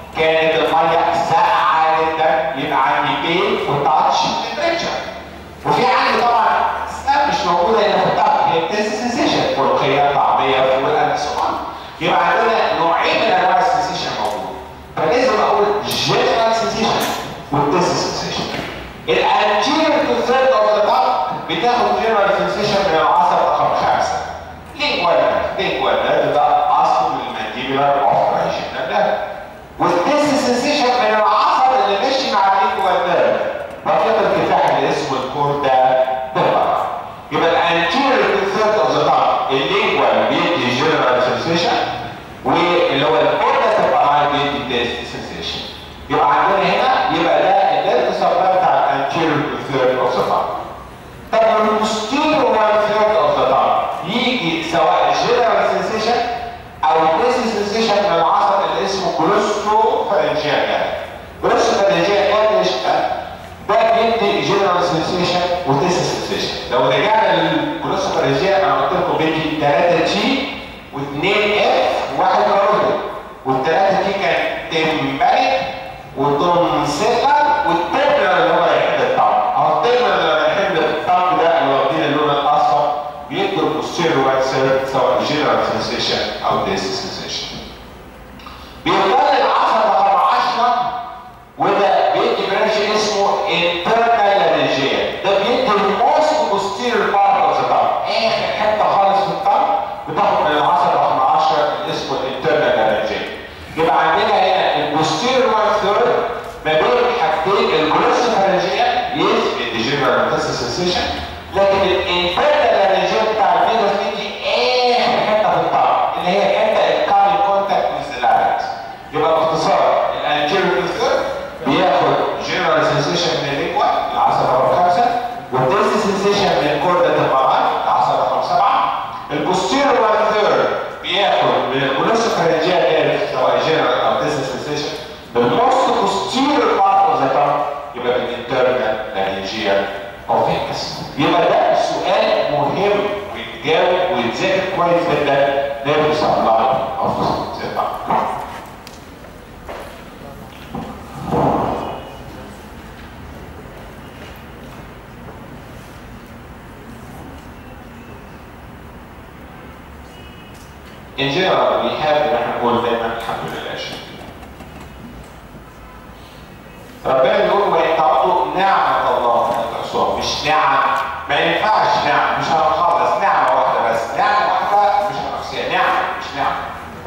كانت الميه ساقعه جدا يبقى عندي بين وتاتش تمبريتشر وفي عندي طبعا اسماء مش موجوده هنا في الطبق هي بتنسى سنسيشن ملوخيه طعميه فول اند سؤال يبقى عندنا نوعين من انواع السنسيشن موجود فلازم اقول جنرال سنسيشن والتنسى سنسيشن الانتيريور تو ثيرد اوف ذا طبق بتاخد جنرال سنسيشن من العصب رقم خمسه لينجوال لينجوال ده ده اصل المانديبولار اوبريشن ده والتنسى سنسيشن من العصب اللي ماشي مع اللينجوال نيرف منطقه الكفاح اللي اسمه الكوردا بالبقى يبقى الانتيريور تو ثيرد اوف ذا طبق اللينجوال بيدي جنرال سنسيشن واللي هو الكوردا تبقى بيدي تيست سنسيشن يبقى عندنا هنا يبقى ده الدلتا سبلاي بتاع الانتيريور تو ثيرد اوف ذا طبق طب البوستيريور وان ثيرد اوف ذا طبق يجي سواء جنرال سنسيشن او تيست سنسيشن من العصب اللي اسمه كولوسترو فارنجيال كولوسترو فارنجيال ده بيدي جنرال سنسيشن وتيست سنسيشن لو رجعنا للكولوسترو فارنجيال انا قلت لكم بيدي 3 جي و2 اف وواحد كاروتيد والثلاثه دي كان تمبارك وتنسيلر والترمينال اللي هو يحب الطعم اهو الترمينال اللي يحب الطعم ده اللي واخدين اللون الاصفر بيدوا البوستيريور وايت سيرت سواء جنرال سنسيشن او تيست سنسيشن بيفضل العصب رقم 10 وده بيدي برانش اسمه internal laryngeal ده بيدي الموست posterior part of the tongue اخر حته خالص في الطن بتاخد من العصب رقم 10 اللي اسمه internal laryngeal يبقى عندنا هنا البوستيريور one third ما بين حاجتين الجلوس laryngeal يس بيدي جنرال سنسيشن لكن الانترنال laryngeal بتاع الفيروس بيدي اخر حته في الطن اللي هي الحته الكامل كونتاكت with the larynx يبقى باختصار الانتيريور ثيرد بياخد جنرال سنسيشن من الليكوال العصب رقم خمسه والتيست سنسيشن من الكوردا تبقى العصب رقم سبعه البوستيريور وان ثيرد بياخد من الجلوسوفارنجيال نيرف سواء جنرال او تيست سنسيشن بالموست بوستيريور بارت اوف ذا تانج يبقى بالانترنال لارنجيال اوفيكس يبقى ده سؤال مهم ويتجاوب ويتذاكر كويس جدا نيرف سبلاي اوف ذا تانج In general, we have ان احنا نقول دايما الحمد لله شكرا. ربنا بيقول وان تعطوا نعمة الله لا تحصوها مش نعم ما ينفعش نعم مش هنخلص نعمة واحدة بس نعمة واحدة مش هنحصيها نعمة مش نعمة.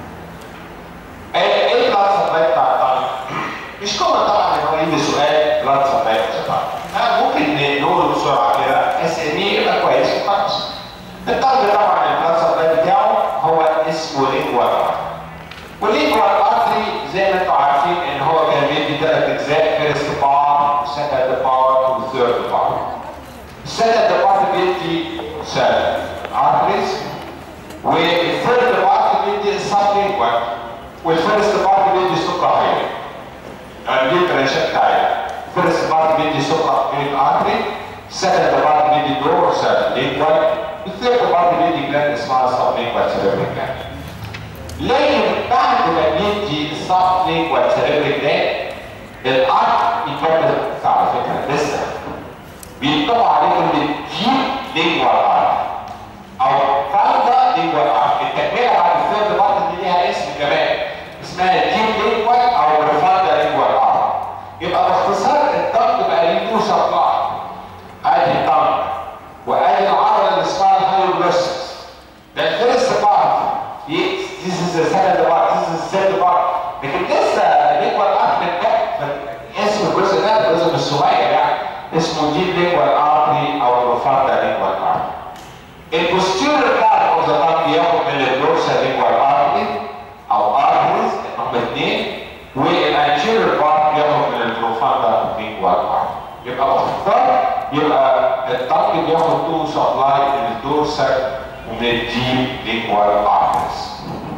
ايه ايه البلاد سبلاي بتاع الطعام؟ مش كومن طبعا ان هو يجي سؤال بلاد سبلاي بتاع ممكن نقوله بسرعة كده اس ام يبقى كويس وخلاص. الطالب طبعا البلاد سبلاي بتاعه هو اسمه لينجوال واللينجوال ارتري زي ما انتم عارفين ان هو كان بيدي ثلاث اجزاء فيرست بار وسكند بار وثيرد بار. السكند بار بيدي سيل ارتريز والثيرد بار بيدي السب لينجوال والفيرست بار بيدي سكر يعني دي البرانشات بتاعتها. فيرست بار بيدي سكر بين ارتري سكند بار بيدي دور سيل لينجوال الثيرد بارت بيدي جلاند اسمها السب لينجوال سيريبريك جلاند. لكن بعد ما بيدي السب لينجوال سيريبريك جلاند الارت يكمل على فكره لسه بيطبع عليه كلمه ديب لينجوال ارت او فالدا لينجوال ارت التكمله بعد الثيرد بارت دي ليها اسم كمان اسمها ديب لينجوال او ريفالدا لينجوال ارت يبقى باختصار الضغط بقى ليه تو سبلاي ادي الضغط وادي العضله اللي اسمها الهايوجلوسس ده الفيرست بارت this is the second part this is the third part لكن لسه ليكوال ارت اسم الجزء ده الجزء الصغير يعني اسمه ديب ليكوال ارتري او بروفاندا ليكوال ارتري البوستيريور بارت اوف ذا بارت بياخد من الدورسال ليكوال ارتري او ارتريز هم اثنين والانتيريور بارت بياخد من البروفاندا ليكوال ارتري يبقى باختصار يبقى الطنج بياخد تو سبلاي من الدورسال ومن الديب ليكوال ارتريز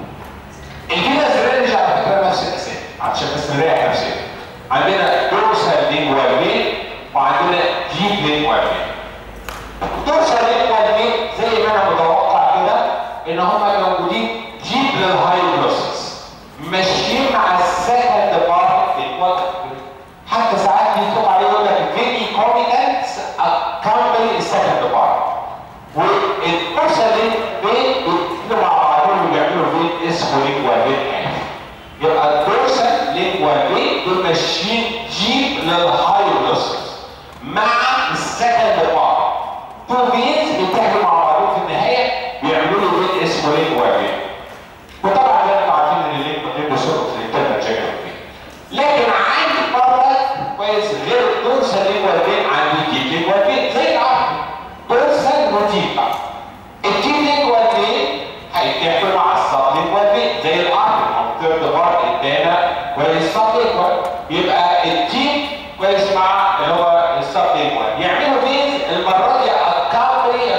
الجينس رينج على فكره نفس الاسئله عشان بس نريح نفسنا عندنا دورسال لينجوال مين وعندنا ديب لينجوال مين دورسال لينجوال مين زي ما انا متوقع كده ان هم موجودين ديب للهايدروسس ماشيين مع السكند بار والبين دول ماشيين جيب للهايدروسس مع السكند بار تو فينز بيتحدوا مع بعضهم في النهايه بيعملوا بين اسمه لينك والبين وطبعا زي ما انتم عارفين ان اللينك والبين بيصيروا في الانترنال جيوغرافي لكن عندي برضك كويس غير الدورسال لينك والبين عندي ديب لينك والبين زي العربي دورسال وديب بقى الديب لينك والبين هيتحدوا مع السب لينك والبين زي العربي منطقه بار ادانا كويس سب لينك يبقى الديب كويس مع اللي هو السب لينك يعملوا بيز المره دي الكابري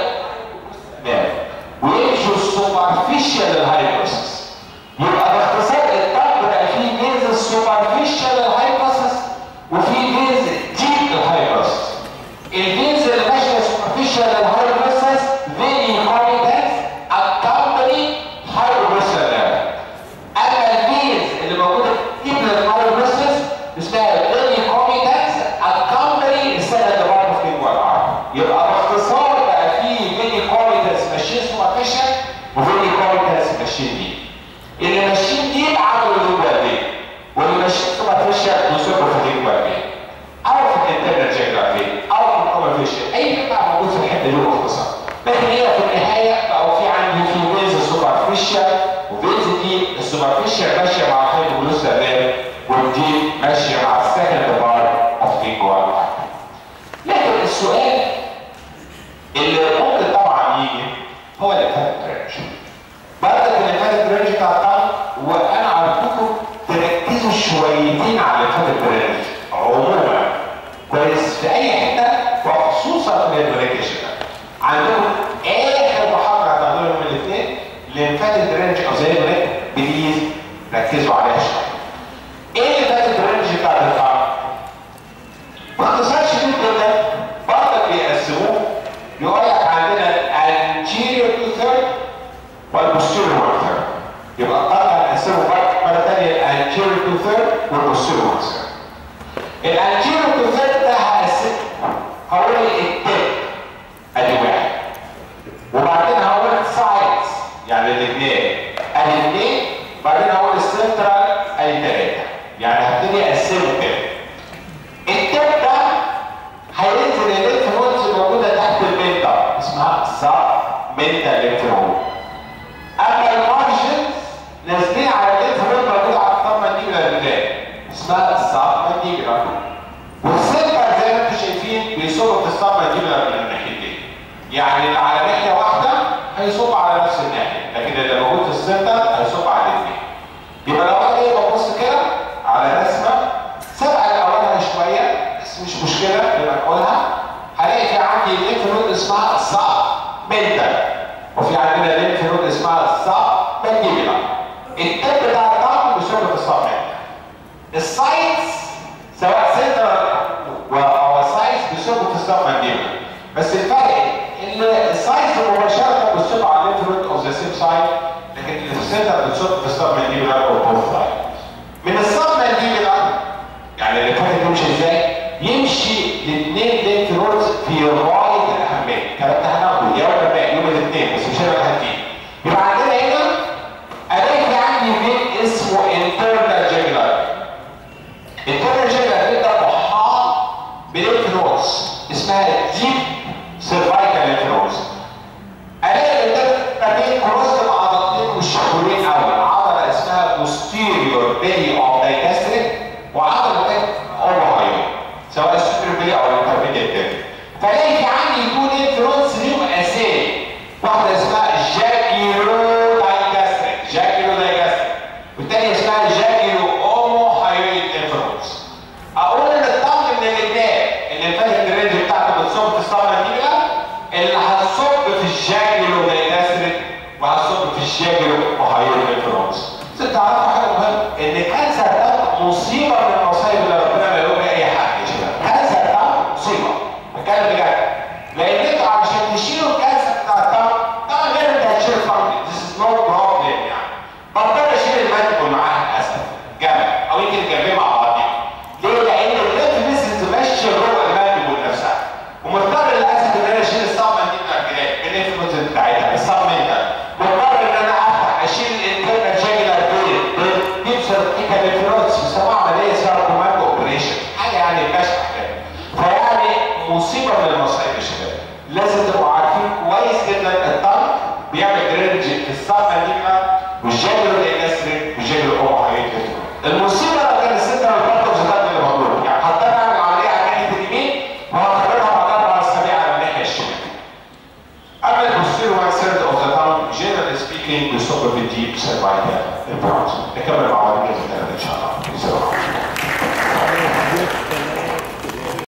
ويمشوا السوبرفيشال للهايبوسس يبقى باختصار الطب بقى فيه بيز السوبرفيشال للهايبوسس وفي بيز ديب للهايبوسس البيز اللي ماشيه سوبرفيشال للهايبوسس فيري كوميتنس الكابري هايبوسس اما البيز اللي موجوده ديب للهايبوسس اسمها فيري كوميتنس الكابري السنه اللي برضه في الورقه يبقى باختصار بقى في فيري كوميتنس ماشيين سوبرفيشال وفيري كوميتنس ماشيين ديب اللي ماشيين ديب عملوا اللي دي واللي ماشيين سوبرفيشال وصلوا في اللينجوال دي او في الانترنال جيوغرافي او في الكومرفيشال اي قطع موجود في الحته دي باختصار لكن هي في النهايه بقوا في عندي في فيز سوبرفيشال وفيز دي السوبرفيشال ماشيه مع الهيدروجلوس والدي ماشيه مع السكند بار اوف لينجوال لكن السؤال اللي ممكن طبعا يجي هو اللي فات الرينج بدأت اللي فات الرينج بتاع الطعم وانا عرفتكم تركزوا شويتين على اللي فات الرينج عموما كويس في اي حته وخصوصا في الريكيشن عندهم اخر محاضره هتعملوا يوم الاثنين اللي فات الرينج او زي ما بليز ركزوا عليها شويه ايه اللي فات الرينج بتاعت الطعم؟ باختصار شديد جدا برضه بيقسموه يقول لك عندنا anterior to third والposterior one third يبقى الطاقة نقسمه مرة تانية anterior to third والposterior one third الانتيريور to third ده هقسمه هقول التب ادي واحد وبعدين هقول السايدز يعني الاثنين ادي اثنين بعدين هقول السنترال ادي ثلاثة يعني هبتدي اقسمه كده التب ده هينزل الليمف نودز الموجوده تحت المنطقه اسمها سب منتا ليمف نود اما المارجنز نازلين على الليمف نود موجوده على الطب مانديبلا البدايه اسمها السب مانديبلا والسنتر زي ما انتم شايفين بيصبوا في السب مانديبلا من الناحيتين يعني اللي على ناحيه واحده هيصب على نفس الناحيه لكن اللي موجود في السنتر هيصب على الاثنين يبقى لو انا جاي ببص كده على رسمه سبق الاولها شويه بس مش مشكله نبقى نقولها هلاقي في عندي ليمف نود اسمها الصعب منتال وفي عندنا ليمف نود اسمها الصعب منديبلا التب بتاع الطعم بيشرب في الصعب منتال السايتس سواء سنتر او سايتس بيشربوا في الصعب منديبلا بس الفرق ان السايتس مباشره بتصب على الليمف نود اوف ذا سيم سايد لكن السنتر بتصب في الصعب منديبلا او بوث سايد من الصعب منديبلا يعني اللي فاتت يمشي ازاي؟ يمشي الاثنين لينك نودز في غايه الاهميه، الكلام ده هناخده يوم ما يوم الاثنين بس مش هنبقى هنجيب. يبقى عندنا هنا الاقي في عندي فين اسمه انترنال جيجلر. انترنال جيجلر بيبدا محاط بلينك نودز اسمها ديب سيرفايكال لينك نودز. الاقي الانترنال كروس مع عضلتين مشهورين قوي، عضله اسمها posterior belly of digastric وعضله تانية اوفر سواء السوبر بيلي او الانترميديت فلاقي في عندي تو لينف نودز ليهم اسامي واحده اسمها جاكيرو دايجاستريك جاكيرو دايجاستريك والثانيه اسمها جاكيرو اومو هايويد لينف نودز اقول ان الطعم من الاثنين اللي فاتت الرينج بتاعته بتصب في الصدمه دي اللي هتصب في الجاكيرو دايجاستريك وهتصب في الجاكيرو وهايويد لينف نودز بس تعرفوا حاجه مهمه ان كانسر ده مصيبه من المصايب اللي ربنا ما يقول اي حد يشيلها كانسر ده مصيبه بتكلم بجد لان انتوا علشان تشيلوا الكانسر بتاع الطعم طبعا غير انت هتشيل الفرد ذيس از نوت بروبلم يعني بضطر اشيل المادة معاها للاسف جنب او يمكن جنبين مع